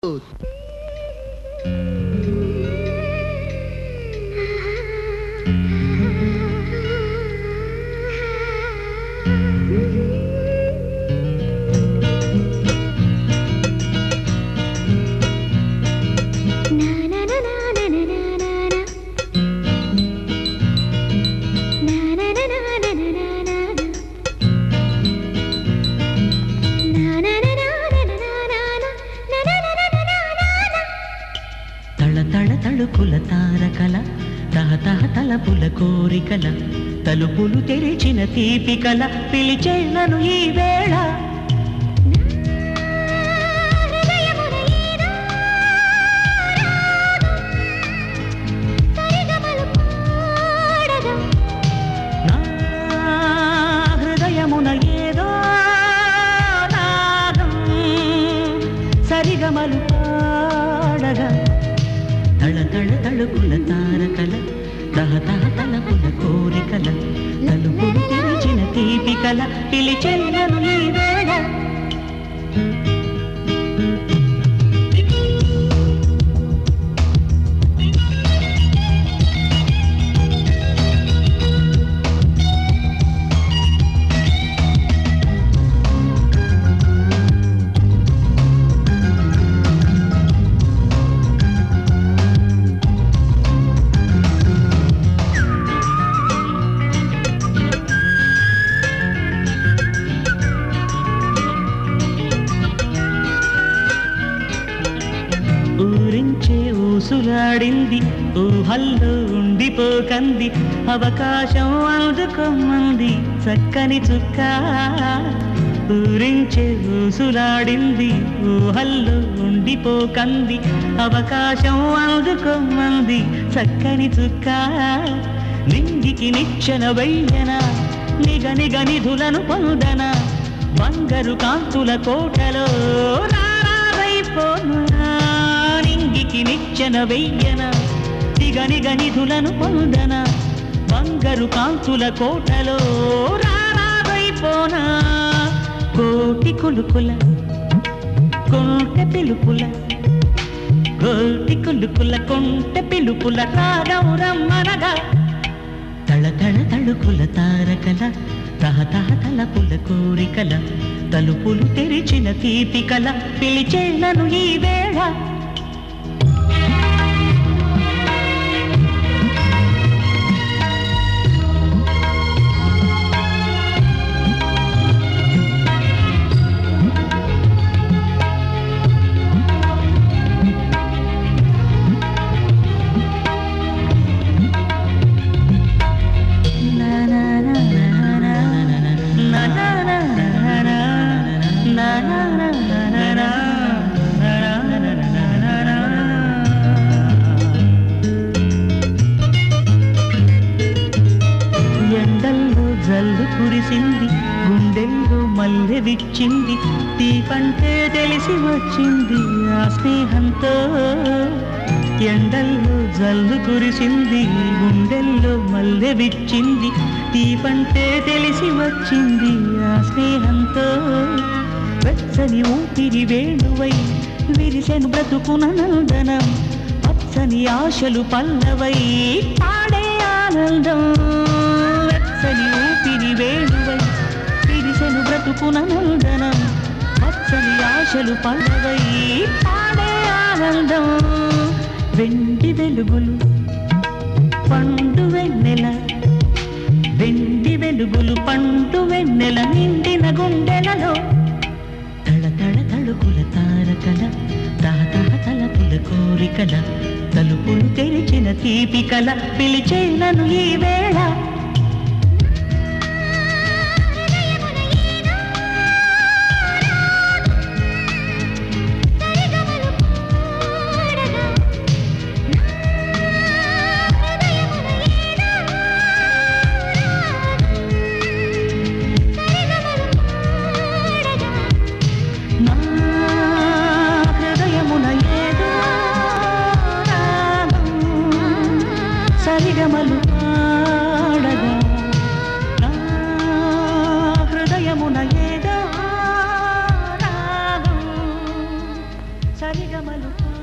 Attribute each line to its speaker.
Speaker 1: తళ తళ తళుకుల తారకల తహ తహ తలపుల కోరికల తలుపులు తెరిచిన తీపికల పిలిచేలను ఈ వేళ నా హృదయమున ఏదో నాదం సరిగమలు పాడగా తళ తళ తళుకుల తారకల తహ తహ తలపుల కోరికల తలుపులు తెరిచిన తీపికల పిలిచెల్లను ఈ వేళ ఊరించే ఊసులాడింది ఊహల్లో ఉండిపోకంది అవకాశం అందుకోమంది చక్కని చుక్క ఊరించే ఊసులాడింది ఊహల్లో ఉండిపోకంది అవకాశం అందుకోమంది చక్కని చుక్క నింగికి నిచ్చెన వెయ్యన నిగ నిగ నిధులను పొందన బంగారు కాంతుల కోటలో రారారైపోనా నింగికి నిచ్చెన వెయ్యన నిగ నిగ నిధులను పొందన బంగారు కాంతుల కోటలో రారారైపోనా కోటి కొలుకుల కొంటె పిలుపుల కోటి కొలుకుల కొంటె పిలుపుల రాగం రమ్మనగా తళ తళ తళుకుల తారకల తహ తహ తలపుల కోరికల తలుపులు తెరిచిన తీపికల పిలిచేలను ఈ వేళ ఎండల్లో జల్లు కురిసింది గుండెల్లో మల్లె విచ్చింది తీపంటే తెలిసి వచ్చింది ఆ స్నేహంతో ఎండల్లో జల్లు కురిసింది గుండెల్లో మల్లె విచ్చింది తీపంటే తెలిసి వచ్చింది ఆ స్నేహంతో వెచ్చని ఊపిరి వేణువై విరిసెను బ్రతుకున నందనం పచ్చని ఆశలు పల్లవై పాడే ఆనందం వెచ్చని ఊపిరి వేణువై విరిసెను బ్రతుకున నందనం పచ్చని ఆశలు పల్లవై పాడే ఆనందం వెండి వెలుగులు పండు వెన్నెల వెండి వెలుగులు పండు వెన్నెల నిండిన గుండెలలో తళ తళ తళుకుల తారకల తహ తహ తలపుల కోరికల తలుపులు తెరిచిన తీపికల పిలిచేనను ఈ వేళ నా హృదయమున ఏదో రాగం సరిగమలు పాడగా పలుకో